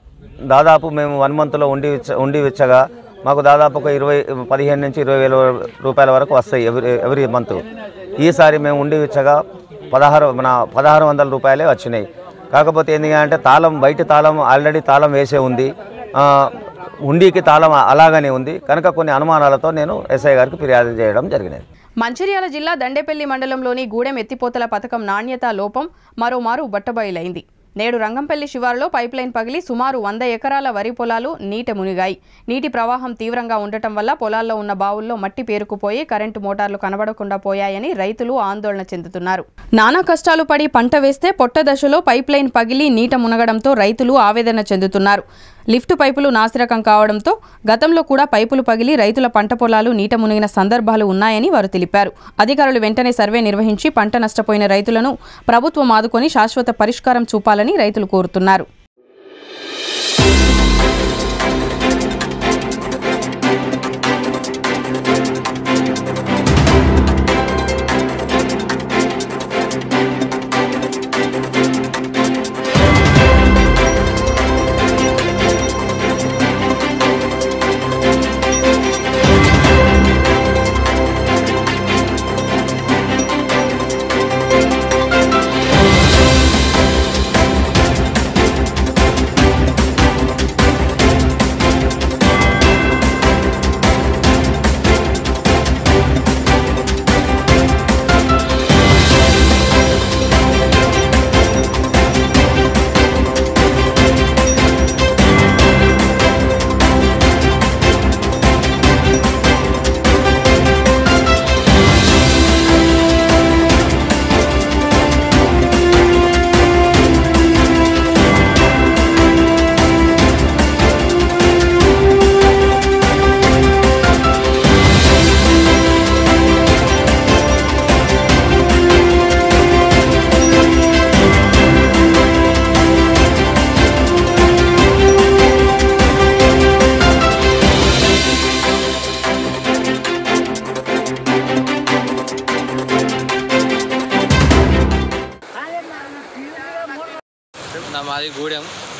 దాదాపు మేము వన్ మంత్లో ఉండి విచ్చ- ఉండి విచ్చగా మాకు దాదాపు ఒక ఇరవై పదిహేను నుంచి ఇరవై వేల రూపాయల వరకు వస్తాయి ఎవ్రీ ఎవ్రీ మంత్ ఈసారి మేము ఉండి విచ్చగా పదహారు మన పదహారు వందల రూపాయలే వచ్చినాయి కాకపోతే ఏంది అంటే తాళం బయట తాళం ఆల్రెడీ తాళం వేసే ఉంది ఆ, హుండీకి తాళం అలాగనే ఉంది కనుక కొన్ని అనుమానాలతో నేను ఎస్ఐ గారికి ఫిర్యాదు చేయడం జరిగినది మంచిర్యాల జిల్లా దండేపల్లి మండలంలోని గూడెం ఎత్తిపోతల పథకం నాణ్యత లోపం మరోమారు బట్టబయలైంది నేడు రంగంపల్లి శివారులో పైప్లైన్ పగిలి సుమారు వంద ఎకరాల వరి పొలాలు నీట మునిగాయి నీటి ప్రవాహం తీవ్రంగా ఉండటం వల్ల పొలాల్లో ఉన్న బావుల్లో మట్టి పేరుకుపోయి కరెంటు మోటార్లు కనబడకుండా పోయాయని రైతులు ఆందోళన చెందుతున్నారు నానా కష్టాలు పడి పంట వేస్తే పొట్ట దశలో పైప్లైన్ పగిలి నీట మునగడంతో రైతులు ఆవేదన చెందుతున్నారు లిఫ్ట్ పైపులు నాసిరకం కావడంతో గతంలో కూడా పైపులు పగిలి రైతుల పంట పొలాలు నీట మునిగిన సందర్భాలు ఉన్నాయని వారు తెలిపారు అధికారులు వెంటనే సర్వే నిర్వహించి పంట నష్టపోయిన రైతులను ప్రభుత్వం ఆదుకొని శాశ్వత పరిష్కారం చూపాలని రైతులు కోరుతున్నారు నా మాది గూడెం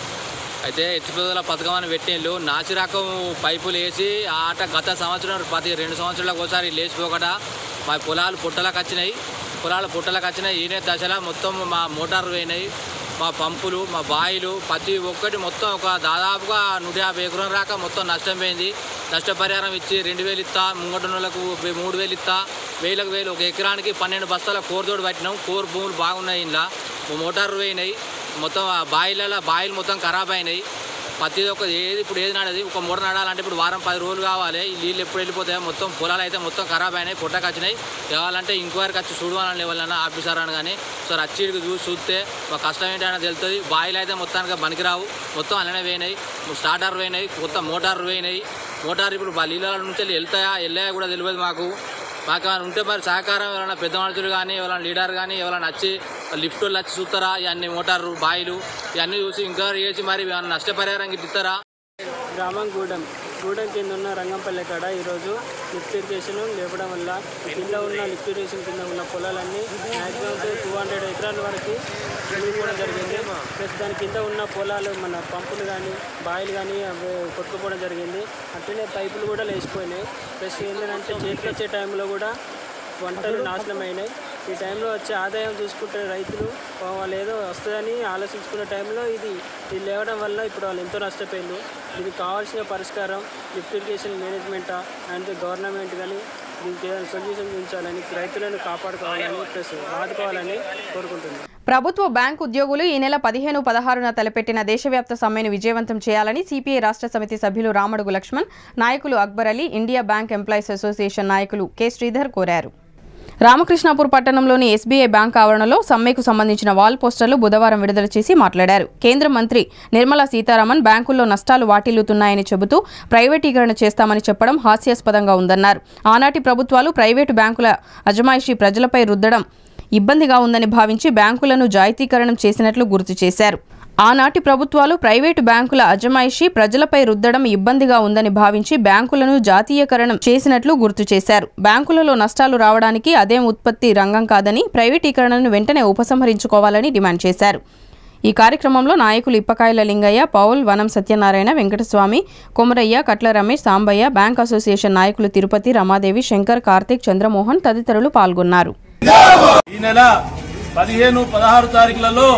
అయితే ఎత్తిపోదల పథకం అని పెట్టిండ్రు నాసి రకం పైపులు వేసి ఆ ఆట గత సంవత్సరం ప్రతి రెండు సంవత్సరాలకు ఒకసారి లేచిపోకట మా పొలాలు పుట్టలకు వచ్చినాయి పొలాలు పుట్టలకు వచ్చినాయి ఈనే దశలో మొత్తం మా మోటార్లు పోయినాయి మా పంపులు మా బాయిలు ప్రతి ఒక్కటి మొత్తం ఒక దాదాపుగా నూట యాభై ఎకరం రాక మొత్తం నష్టం పోయింది నష్టపరిహారం ఇచ్చి రెండు వేలు ఇస్తా ముంగటున్నలకు మూడు వేలు ఇస్తా వేలకు వేలు ఒక ఎకరానికి పన్నెండు బస్తాల కోరుతోడు పట్టినాం కోరు భూములు బాగున్నాయి ఇంట్లో మోటార్లు పోయినాయి మొత్తం ఆ బాయిలలో బాయిలు మొత్తం ఖరాబ్ అయినాయి ప్రతి ఒక్క ఏది ఇప్పుడు ఏది నడది ఒక మూట నడాలంటే ఇప్పుడు వారం పది రోజులు కావాలి ఈ నీళ్ళు ఎప్పుడు వెళ్ళిపోతాయో మొత్తం పొలాలు అయితే మొత్తం ఖరాబ్ అయినాయి పుట్టకు వచ్చినాయి కావాలంటే ఇంక్వైరీకి వచ్చి చూడవాలని ఎవరైనా ఆఫీసర్ అని కానీ సార్ వచ్చి ఈడికి చూసి చూస్తే మా కష్టం ఏంటనే తెలుస్తుంది బాయిలు అయితే మొత్తానికి పనికిరావు మొత్తం అలానే పోయినాయి స్టార్టర్ పోయినాయి కొత్త మోటార్ పోయినాయి మోటార్ ఇప్పుడు బా నీళ్ళ నుంచి వెళ్ళి వెళ్తాయా వెళ్ళాయా కూడా తెలియదు మాకు మాకు ఏమైనా ఉంటే మరి సహకారం ఎవరైనా పెద్ద మనుషులు కానీ ఎవరైనా లీడర్ కానీ ఎవరైనా వచ్చి లిఫ్ట్ వాళ్ళు వచ్చి చూస్తారా ఇవన్నీ మోటార్లు బాయిలు ఇవన్నీ చూసి ఎంక్వైరీ చేసి మరి ఏమైనా నష్టపరిహారం గిట్ల ఇస్తారా గ్రామం గూడెం గూడెం కింద ఉన్న రంగంపల్లి కాడ ఈరోజు లిఫ్ట్ ఇరిగేషన్ లేపడం వల్ల కింద ఉన్న లిఫ్ట్ ఇరిగేషన్ కింద ఉన్న పొలాలన్నీ మ్యాక్సిమం టూ హండ్రెడ్ ఎకరాల వరకు మునిగిపోవడం జరిగింది ప్లస్ దాని కింద ఉన్న పొలాలు మన పంపులు కానీ బాయిలు కానీ అవి కొట్టుకుపోవడం జరిగింది అట్లనే పైపులు కూడా లేచిపోయినాయి ప్లస్ ఏంటంటే చేతికి వచ్చే టైంలో కూడా వంటలు నాశనం అయినాయి ఈ టైంలో వచ్చే ఆదాయం చూసుకుంటే రైతులు పాపం వాళ్ళు ఏదో వస్తుందని ఆలోచించుకునే టైంలో ఇది ఇది లేవడం వల్ల ఇప్పుడు వాళ్ళు ఎంతో నష్టపోయింది దీనికి కావాల్సిన పరిష్కారం lift irrigation management and government కానీ దీనికి ఏదైనా సొల్యూషన్ చూపించాలని రైతులను కాపాడుకోవాలని ప్లస్ ఆదుకోవాలని కోరుకుంటున్నాను ప్రభుత్వ బ్యాంకు ఉద్యోగులు ఈ నెల పదిహేను పదహారున తలపెట్టిన దేశవ్యాప్త సమ్మెను విజయవంతం చేయాలని సిపిఐ రాష్ట్ర సమితి సభ్యులు రామడుగు లక్ష్మణ్ నాయకులు Akbar Ali India bank employees association నాయకులు కె శ్రీధర్ కోరారు రామకృష్ణాపూర్ పట్టణంలోని ఎస్బీఐ బ్యాంక్ ఆవరణలో సమ్మెకు సంబంధించిన వాల్ పోస్టర్లు బుధవారం విడుదల చేసి మాట్లాడారు కేంద్ర మంత్రి నిర్మలా సీతారామన్ బ్యాంకుల్లో నష్టాలు వాటిల్లుతున్నాయని చెబుతూ ప్రైవేటీకరణ చేస్తామని చెప్పడం హాస్యాస్పదంగా ఉందన్నారు ఆనాటి ప్రభుత్వాలు ప్రైవేటు బ్యాంకుల అజమాయిషీ ప్రజలపై రుద్దడం ఇబ్బందిగా ఉందని భావించి బ్యాంకులను జాయితీకరణం చేసినట్లు గుర్తు చేశారు ఆనాటి ప్రభుత్వాలు ప్రైవేటు బ్యాంకుల అజమాయిషీ ప్రజలపై రుద్దడం ఇబ్బందిగా ఉందని భావించి బ్యాంకులను జాతీయకరణం చేసినట్లు గుర్తు చేశారు బ్యాంకులలో నష్టాలు రావడానికి అదేం ఉత్పత్తి రంగం కాదని ప్రైవేటీకరణను వెంటనే ఉపసంహరించుకోవాలని డిమాండ్ చేశారు ఈ కార్యక్రమంలో నాయకులు ఇప్పకాయల Lingaiah Paul Vanam Satyanarayana Venkataswamy Komuraiah Katla Ramesh Sambaiah bank association నాయకులు తిరుపతి రమాదేవి శంకర్ కార్తిక్ చంద్రమోహన్ తదితరులు పాల్గొన్నారు ఈ నెల పదిహేను పదహారు తారీఖులలో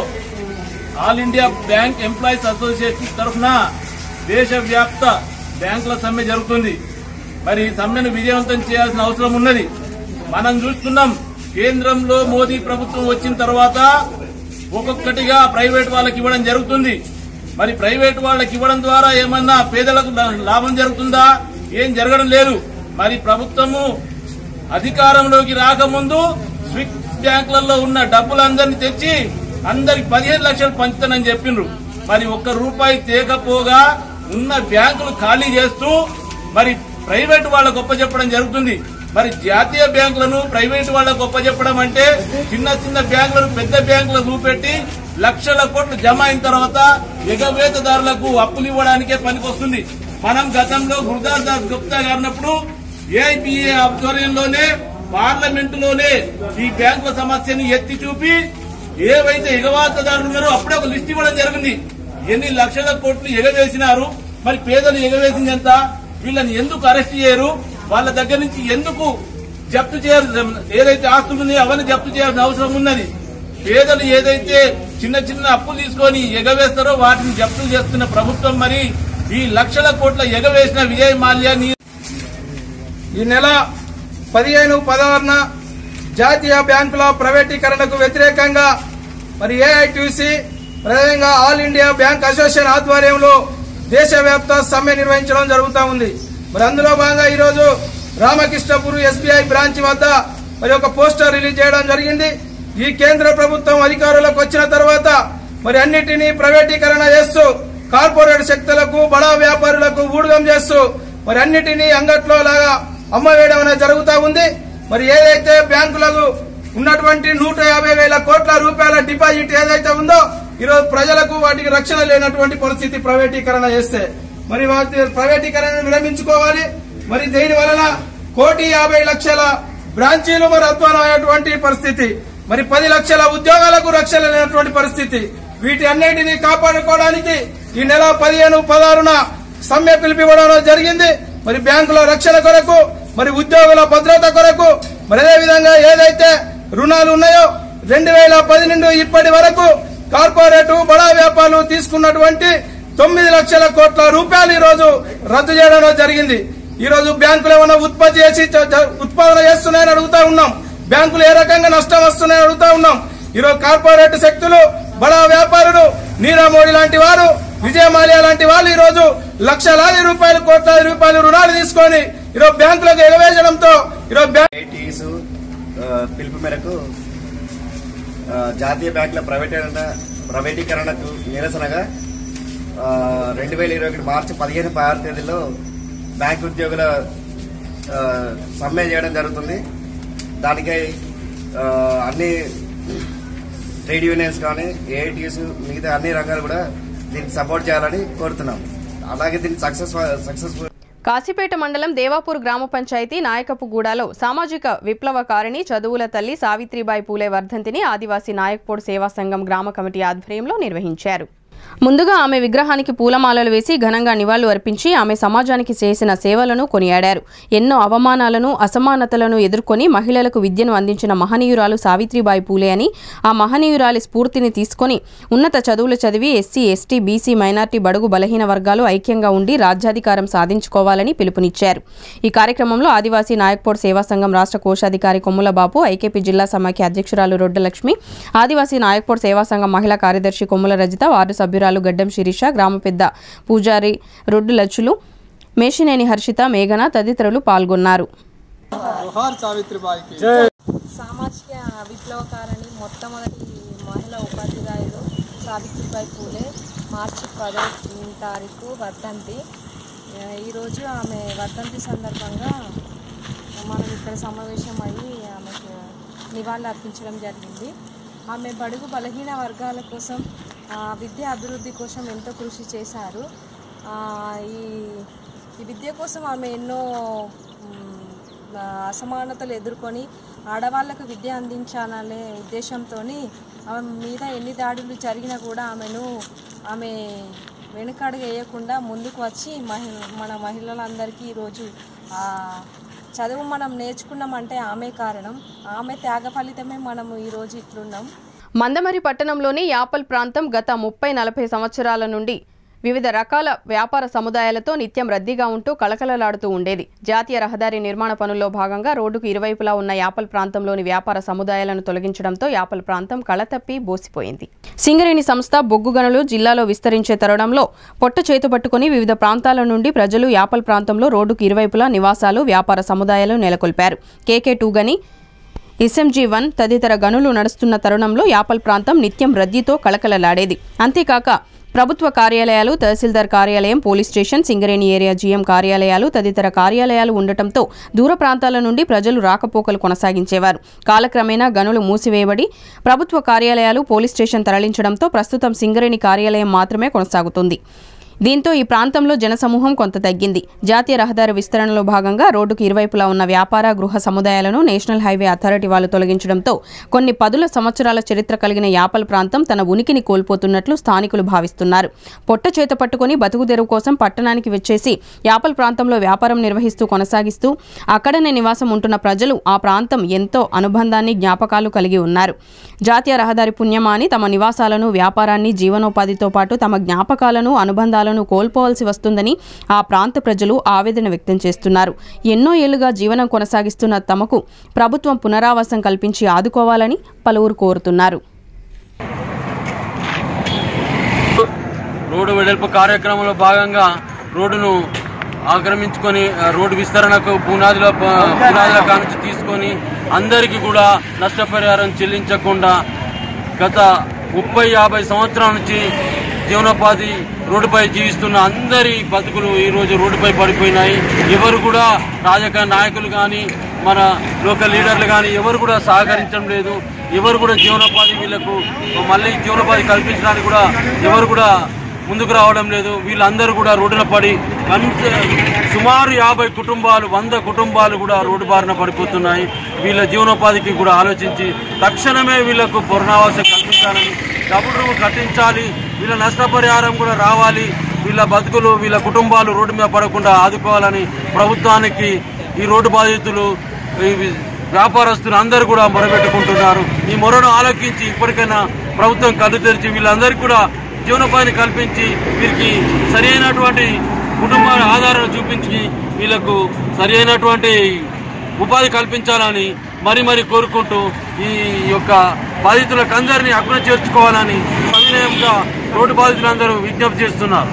all India bank employees association తరఫున దేశవ్యాప్త బ్యాంకుల సమ్మె జరుగుతుంది మరి ఈ సమ్మెను విజయవంతం చేయాల్సిన అవసరం ఉన్నది మనం చూస్తున్నాం కేంద్రంలో మోదీ ప్రభుత్వం వచ్చిన తర్వాత ఒక్కొక్కటిగా ప్రైవేట్ వాళ్ళకి ఇవ్వడం జరుగుతుంది మరి ప్రైవేట్ వాళ్ళకి ఇవ్వడం ద్వారా ఏమన్నా పేదలకు లా- లాభం జరుగుతుందా ఏం జరగడం లేదు మరి ప్రభుత్వము అధికారంలోకి రాకముందు స్విస్ బ్యాంకులలో ఉన్న డబ్బులందరినీ తెచ్చి అందరికి పదిహేను లక్షలు పంచుతానని చెప్పిండ్రు మరి ఒక్క రూపాయి తేకపోగా ఉన్న బ్యాంకులు ఖాళీ చేస్తూ మరి ప్రైవేట్ వాళ్ళ గొప్ప చెప్పడం జరుగుతుంది మరి జాతీయ బ్యాంకులను ప్రైవేట్ వాళ్ళ గొప్ప చెప్పడం అంటే చిన్న చిన్న బ్యాంకులను పెద్ద బ్యాంకులకు చూపెట్టి లక్షల కోట్లు జమ అయిన తర్వాత ఎగవేతదారులకు అప్పులు ఇవ్వడానికే పనికొస్తుంది మనం గతంలో గురుదాస్ దాస్ గుప్తా గారినప్పుడు ఏఐబిఏ ఆధ్వర్యంలోనే పార్లమెంటులోనే ఈ బ్యాంకుల సమస్యని ఎత్తి చూపి ఏవైతే ఎగవాతదారులు ఉన్నారో అప్పుడే ఒక లిస్ట్ ఇవ్వడం జరిగింది ఎన్ని లక్షల కోట్లు ఎగవేసినారు మరి పేదలు ఎగవేసింది ఎంత వీళ్ళని ఎందుకు అరెస్ట్ చేయరు వాళ్ళ దగ్గర నుంచి ఎందుకు జప్తు చేయాలి ఏదైతే ఆస్తులు ఉన్నాయో అవన్నీ జప్తు చేయాల్సిన అవసరం ఉన్నది పేదలు ఏదైతే చిన్న చిన్న అప్పులు తీసుకొని ఎగవేస్తారో వాటిని జప్తు చేస్తున్న ప్రభుత్వం మరి ఈ లక్షల కోట్ల ఎగవేసిన విజయ్ మాల్యాన్ని ఈ నెల పదిహేను పదహారున జాతీయ బ్యాంకుల ప్రైవేటీకరణకు వ్యతిరేకంగా మరి ఏఐటీసీ ప్రధానంగా ఆల్ ఇండియా బ్యాంక్ అసోసియేషన్ ఆధ్వర్యంలో దేశవ్యాప్త సమ్మె నిర్వహించడం జరుగుతూ ఉంది మరి అందులో భాగంగా ఈరోజు రామకృష్ణపురం ఎస్బీఐ బ్రాంచ్ వద్ద మరి ఒక పోస్టర్ రిలీజ్ చేయడం జరిగింది ఈ కేంద్ర ప్రభుత్వం అధికారులకు వచ్చిన తర్వాత మరి అన్నిటినీ ప్రైవేటీకరణ చేస్తూ కార్పొరేట్ శక్తులకు బడా వ్యాపారులకు ఊడగం చేస్తూ మరి అన్నిటినీ అంగట్లో లాగా అమ్మవేయడం అనేది జరుగుతూ ఉంది మరి ఏదైతే బ్యాంకులకు ఉన్నటువంటి నూట యాభై వేల కోట్ల రూపాయల డిపాజిట్ ఏదైతే ఉందో ఈరోజు ప్రజలకు వాటికి రక్షణ లేనటువంటి పరిస్థితి ప్రైవేటీకరణ చేస్తే మరి వాటి ప్రైవేటీకరణ విరమించుకోవాలి మరి దీని వలన కోటి యాభై లక్షల బ్రాంచీలు మరి అధ్వానం అయ్యేటువంటి పరిస్థితి మరి పది లక్షల ఉద్యోగాలకు రక్షణ లేనటువంటి పరిస్థితి వీటి అన్నిటినీ కాపాడుకోవడానికి ఈ నెల పదిహేను పదహారున సమ్మె పిలిపివ్వడం జరిగింది మరి బ్యాంకుల రక్షణ కొరకు మరి ఉద్యోగుల భద్రత కొరకు మరి అదే విధంగా ఏదైతే రుణాలు ఉన్నాయో రెండు వేల పది నుండి ఇప్పటి వరకు కార్పొరేట్ బడా వ్యాపారులు తీసుకున్నటువంటి తొమ్మిది లక్షల కోట్ల రూపాయలు ఈ రోజు రద్దు చేయడం జరిగింది ఈ రోజు బ్యాంకులు ఏమైనా ఉత్పత్తి చేసి చ- చ- ఉత్పాదన చేస్తున్నాయని అడుగుతా ఉన్నాం బ్యాంకులు ఏ రకంగా నష్టం వస్తున్నాయని అడుగుతా ఉన్నాం ఈరోజు కార్పొరేట్ శక్తులు బడా వ్యాపారులు నీరవ్ మోడీ లాంటి వారు విజయ మాల్యా లాంటి వాళ్ళు ఈ రోజు లక్షలాది రూపాయలు కోట్లాది రూపాయలు రుణాలు తీసుకొని ఈరోజు బ్యాంకులకు ఎగవేయడంతో ఈరోజు బ్యాంక్ ఐటీస్ పిలుపు మేరకు ఆ, జాతీయ బ్యాంకుల ప్రైవేటీకరణ ప్రైవేటీకరణకు నిరసనగా రెండు వేల ఇరవై ఒకటి మార్చి పదిహేను పదహారు తేదీలో బ్యాంక్ ఉద్యోగుల ఆ, సమ్మె చేయడం జరుగుతుంది దానికై ఆ, అన్ని ట్రేడ్ యూనియన్స్ కానీ ఏఐటీస్ మిగతా అన్ని రంగాలు కూడా దీనికి సపోర్ట్ చేయాలని కోరుతున్నాం అలాగే దీన్ని సక్సెస్ సక్సెస్ఫుల్ కాశీపేట మండలం దేవాపూర్ గ్రామ పంచాయతీ నాయకపుగూడలో సామాజిక విప్లవకారిణి చదువుల తల్లి సావిత్రిబాయి పూలే వర్ధంతిని ఆదివాసీ నాయక్పూడ్ సేవా సంఘం గ్రామ కమిటీ ఆధ్వర్యంలో నిర్వహించారు ముందుగా ఆమె విగ్రహానికి పూలమాలలు వేసి ఘనంగా నివాళులు అర్పించి ఆమె సమాజానికి చేసిన సేవలను కొనియాడారు ఎన్నో అవమానాలను అసమానతలను ఎదుర్కొని మహిళలకు విద్యను అందించిన మహనీయురాలు సావిత్రిబాయి పూలే అని ఆ మహనీయురాలి స్ఫూర్తిని తీసుకొని ఉన్నత చదువులు చదివి ఎస్సీ ఎస్టీ బీసీ మైనార్టీ బడుగు బలహీన వర్గాలు ఐక్యంగా ఉండి రాజ్యాధికారం సాధించుకోవాలని పిలుపునిచ్చారు ఈ కార్యక్రమంలో ఆదివాసీ నాయక్పోడ్ సేవా సంఘం రాష్ట్ర కోశాధికారి కొమ్ముల బాబు ఐకేపీ జిల్లా సమాఖ్య అధ్యక్షురాలు రొడ్డ లక్ష్మి ఆదివాసీ నాయక్పోడ్ సేవా సంఘం మహిళా కార్యదర్శి కొమ్ముల రజిత వార్డు సభ్యురాలు గడ్డం శిరీష గ్రామ పెద్ద పూజారి రొడ్డు లచ్చులు మేషినేని హర్షిత మేఘన తదితరులు పాల్గొన్నారు సావిత్రిబాయికి సామాజిక విప్లవకారిణి మొట్టమొదటి మహిళా ఉపాధ్యాయులు సావిత్రిబాయి పూలే మార్చి పదో తారీఖు వర్ధంతి ఆ, ఈరోజు ఆమె వర్ధంతి సందర్భంగా మనం ఇక్కడ సమావేశం అయ్యి ఆమెకు నివాళులు అర్పించడం జరిగింది ఆమె బడుగు బలహీన వర్గాల కోసం ఆ, విద్య అభివృద్ధి కోసం ఎంతో కృషి చేశారు ఆ, ఈ ఈ విద్య కోసం ఆమె ఎన్నో మ్, ఆ, అసమానతలు ఎదుర్కొని ఆడవాళ్లకు విద్య అందించాలనే ఉద్దేశంతో ఆమె మీద ఎన్ని దాడులు జరిగినా కూడా ఆమెను ఆమె వెనుకడుగు వేయకుండా ముందుకు వచ్చి మహి మన మహిళలందరికీ ఈరోజు ఆ, చదువు మనం నేర్చుకున్నామంటే ఆమె కారణం ఆమె త్యాగ ఫలితమే మనము ఈరోజు ఇట్లున్నాం మందమరి పట్టణంలోని యాపల్ ప్రాంతం గత ముప్పై నలభై సంవత్సరాల నుండి వివిధ రకాల వ్యాపార సముదాయాలతో నిత్యం రద్దీగా ఉంటూ కళకళలాడుతూ ఉండేది జాతీయ రహదారి నిర్మాణ పనుల్లో భాగంగా రోడ్డుకు ఇరువైపులా ఉన్న యాపల్ ప్రాంతంలోని వ్యాపార సముదాయాలను తొలగించడంతో యాపల్ ప్రాంతం కళతప్పి బోసిపోయింది సింగరేణి సంస్థ బొగ్గు గనులు జిల్లాలో విస్తరించే తరుణంలో పొట్ట చేతు పట్టుకుని వివిధ ప్రాంతాల నుండి ప్రజలు యాపల్ ప్రాంతంలో రోడ్డుకు ఇరువైపులా నివాసాలు వ్యాపార సముదాయాలు నెలకొల్పారు కేకే టూ గని ఎస్ఎంజీ వన్ తదితర గనులు నడుస్తున్న తరుణంలో యాపల్ ప్రాంతం నిత్యం రద్దీతో కళకళలాడేది అంతేకాక ప్రభుత్వ కార్యాలయాలు తహసీల్దార్ కార్యాలయం police station Singareni area GM కార్యాలయాలు తదితర కార్యాలయాలు ఉండటంతో దూర ప్రాంతాల నుండి ప్రజలు రాకపోకలు కొనసాగించేవారు కాలక్రమేణా గనులు మూసివేయబడి ప్రభుత్వ కార్యాలయాలు పోలీస్ స్టేషన్ తరలించడంతో ప్రస్తుతం సింగరేణి కార్యాలయం మాత్రమే కొనసాగుతుంది దీంతో ఈ ప్రాంతంలో జనసమూహం కొంత తగ్గింది జాతీయ రహదారి విస్తరణలో భాగంగా రోడ్డుకు ఇరువైపులా ఉన్న వ్యాపార గృహ సముదాయాలను నేషనల్ హైవే అథారిటీ వాళ్ళు తొలగించడంతో కొన్ని పదుల సంవత్సరాల చరిత్ర కలిగిన యాపల్ ప్రాంతం తన ఉనికిని కోల్పోతున్నట్లు స్థానికులు భావిస్తున్నారు పొట్ట చేత పట్టుకుని బతుకు తెరువు కోసం పట్టణానికి వచ్చేసి యాపల్ ప్రాంతంలో వ్యాపారం నిర్వహిస్తూ కొనసాగిస్తూ అక్కడనే నివాసం ఉంటున్న ప్రజలు ఆ ప్రాంతం ఎంతో అనుబంధాన్ని జ్ఞాపకాలు కలిగి ఉన్నారు జాతీయ రహదారి పుణ్యమాని తమ నివాసాలను వ్యాపారాన్ని జీవనోపాధితో పాటు తమ జ్ఞాపకాలను అనుబంధాలను కోల్పోవాల్సి వస్తుందని ఆ ప్రాంత ప్రజలు ఆవేదన వ్యక్తం చేస్తున్నారు ఎన్నో ఏళ్లుగా జీవనం కొనసాగిస్తున్న తమకు ప్రభుత్వం పునరావాసం కల్పించి ఆదుకోవాలని పలువురు కోరుతున్నారు రోడ్డు వెడల్పు కార్యక్రమంలో భాగంగా రోడ్డును ఆక్రమించుకొని ఆ, రోడ్డు విస్తరణకు పునాదుల ప- పునాదుల కానుంచి తీసుకొని అందరికీ కూడా నష్టపరిహారం చెల్లించకుండా గత ముప్పై యాభై సంవత్సరాల నుంచి జీవనోపాధి రోడ్డుపై జీవిస్తున్న అందరి బతుకులు ఈ రోజు రోడ్డుపై పడిపోయినాయి ఎవరు కూడా రాజకీయ నాయకులు కానీ మన లోకల్ లీడర్లు కానీ ఎవరు కూడా సహకరించడం లేదు ఎవరు కూడా జీవనోపాధి వీళ్ళకు మళ్ళీ జీవనోపాధి కల్పించడానికి కూడా ఎవరు కూడా ముందుకు రావడం లేదు వీళ్ళందరూ కూడా రోడ్డున పడి కనీస సుమారు యాభై కుటుంబాలు వంద కుటుంబాలు కూడా రోడ్డు బారిన పడిపోతున్నాయి వీళ్ళ జీవనోపాధికి కూడా ఆలోచించి తక్షణమే వీళ్ళకు పునరావాసం కల్పించాలని డబుల్ రూమ్ కట్టించాలి వీళ్ళ నష్టపరిహారం కూడా రావాలి వీళ్ళ బతుకులు వీళ్ళ కుటుంబాలు రోడ్డు మీద పడకుండా ఆదుకోవాలని ప్రభుత్వానికి ఈ రోడ్డు బాధితులు ఈ వ్యాపారస్తులు అందరూ కూడా మొరబెట్టుకుంటున్నారు ఈ మొరను ఆలోచించి ఇప్పటికైనా ప్రభుత్వం కళ్ళు తెరిచి వీళ్ళందరికీ కూడా జీవనోపాధిని కల్పించి వీరికి సరి అయినటువంటి కుటుంబాల ఆధారాలు చూపించి వీళ్ళకు సరి అయినటువంటి ఉపాధి కల్పించాలని మరి మరి కోరుకుంటూ ఈ యొక్క బాధితులకు అందరినీ అక్కున చేర్చుకోవాలని సవినయంగా రోడ్డు బాధితులందరూ విజ్ఞప్తి చేస్తున్నారు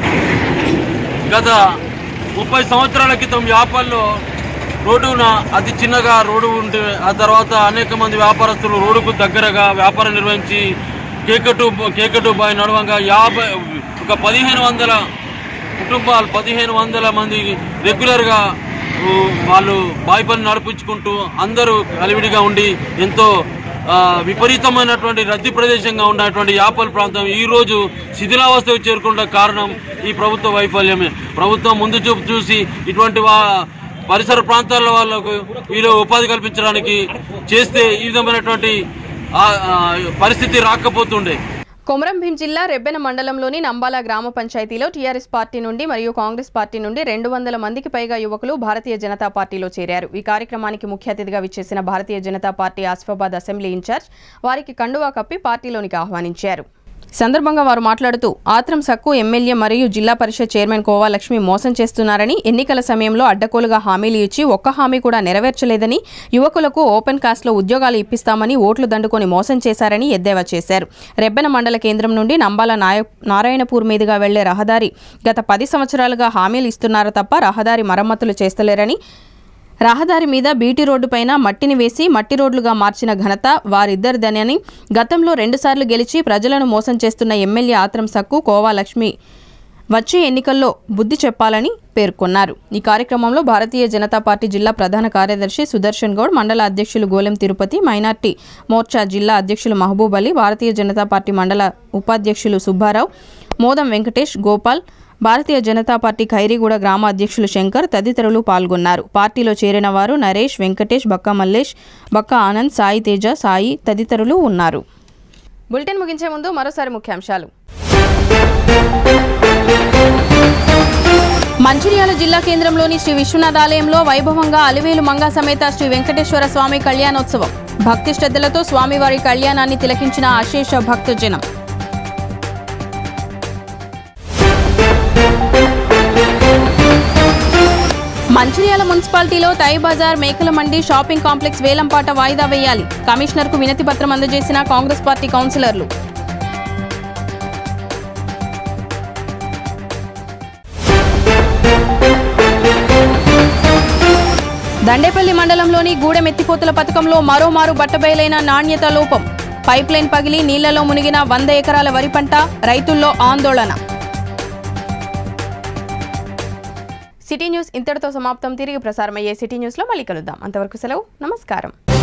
గత ముప్పై సంవత్సరాల క్రితం యాపల్లో రోడ్డున అతి చిన్నగా రోడ్డు ఉంటే ఆ తర్వాత అనేక మంది వ్యాపారస్తులు రోడ్డుకు దగ్గరగా వ్యాపారం నిర్వహించి కేకటు కేకటు బాయ్ నడవంగా యాభై ఒక పదిహేను వందల కుటుంబాలు పదిహేను వందల మంది రెగ్యులర్గా ఊ, వాళ్ళు బాయ్ పని నడిపించుకుంటూ అందరూ కలివిడిగా ఉండి ఎంతో ఆ, విపరీతమైనటువంటి రద్దీ ప్రదేశంగా ఉన్నటువంటి యాపల్ ప్రాంతం ఈ రోజు శిథిలావస్థకు చేరుకున్న కారణం ఈ ప్రభుత్వ వైఫల్యమే ప్రభుత్వం ముందు చూపు చూసి ఇటువంటి వా పరిసర ప్రాంతాల వాళ్ళకు వీళ్ళు ఉపాధి కల్పించడానికి చేస్తే ఈ విధమైనటువంటి ఆ, ఆ, పరిస్థితి రాకపోతుండే కొమరంభీం జిల్లా రెబ్బెన మండలంలోని నంబాల గ్రామ పంచాయతీలో టీఆర్ఎస్ పార్టీ నుండి మరియు కాంగ్రెస్ పార్టీ నుండి రెండు వందల మందికి పైగా యువకులు భారతీయ జనతా పార్టీలో చేరారు ఈ కార్యక్రమానికి ముఖ్య అతిథిగా విచ్చేసిన Bharatiya Janata party Asifabad assembly incharge వారికి కండువా కప్పి పార్టీలోనికి ఆహ్వానించారు సందర్భంగా వారు మాట్లాడుతూ ఆత్రం సక్కు ఎమ్మెల్యే మరియు జిల్లా పరిషత్ చైర్మన్ కోవా లక్ష్మి మోసం చేస్తున్నారని ఎన్నికల సమయంలో అడ్డకోలుగా హామీలు ఇచ్చి ఒక్క హామీ కూడా నెరవేర్చలేదని యువకులకు ఓపెన్ కాస్ట్లో ఉద్యోగాలు ఇప్పిస్తామని ఓట్లు దండుకొని మోసం చేశారని ఎద్దేవా చేశారు రెబ్బెన మండల కేంద్రం నుండి నంబాల నాయ నారాయణపూర్ మీదుగా వెళ్లే రహదారి గత పది సంవత్సరాలుగా హామీలు ఇస్తున్నారు తప్ప రహదారి మరమ్మతులు చేస్తలేరని రహదారి మీద బీటీ రోడ్డుపైన మట్టిని వేసి మట్టి రోడ్లుగా మార్చిన ఘనత వారిద్దరిదనని గతంలో రెండుసార్లు గెలిచి ప్రజలను మోసం చేస్తున్న ఎమ్మెల్యే ఆత్రం సక్కు కోవా లక్ష్మి వచ్చే ఎన్నికల్లో బుద్ధి చెప్పాలని పేర్కొన్నారు ఈ కార్యక్రమంలో భారతీయ జనతా పార్టీ జిల్లా ప్రధాన కార్యదర్శి సుదర్శన్ గౌడ్ మండల అధ్యక్షులు గోలెం తిరుపతి మైనార్టీ మోర్చా జిల్లా అధ్యక్షులు మహబూబ్ అలీ భారతీయ జనతా పార్టీ మండల ఉపాధ్యక్షులు సుబ్బారావు మోదం వెంకటేష్ గోపాల్ భారతీయ జనతా పార్టీ ఖైరీగూడ గ్రామ అధ్యక్షులు శంకర్ తదితరులు పాల్గొన్నారు పార్టీలో చేరిన వారు నరేష్ వెంకటేష్ బక్కా మల్లేష్ బక్కా ఆనంద్ సాయి తేజ సాయి తదితరులు ఉన్నారు బులెటిన్ ముగించే ముందు మరోసారి ముఖ్యాంశాలు మంచిర్యాల జిల్లా కేంద్రంలోని శ్రీ విశ్వనాథ్ ఆలయంలో వైభవంగా అలివేలు మంగా సమేత శ్రీ వెంకటేశ్వర స్వామి కళ్యాణోత్సవం భక్తి శ్రద్ధలతో స్వామివారి కళ్యాణాన్ని తిలకించిన అశేష భక్తజనం మంచిర్యాల మున్సిపాలిటీలో తై బజార్ మేకల మండి షాపింగ్ కాంప్లెక్స్ వేలంపాట వాయిదా వేయాలి కమిషనర్కు వినతి పత్రం అందజేసిన కాంగ్రెస్ పార్టీ కౌన్సిలర్లు దండేపల్లి మండలంలోని గూడెం ఎత్తిపోతల పథకంలో మరోమారు బట్టబయలైన నాణ్యత లోపం పైప్ లైన్ పగిలి నీళ్లలో మునిగిన వంద ఎకరాల వరి పంట రైతుల్లో ఆందోళన సిటీ న్యూస్ ఇంతటితో సమాప్తం తిరిగి ప్రసారమయ్యే సిటీ న్యూస్లో మళ్ళీ కలుద్దాం అంతవరకు సెలవు నమస్కారం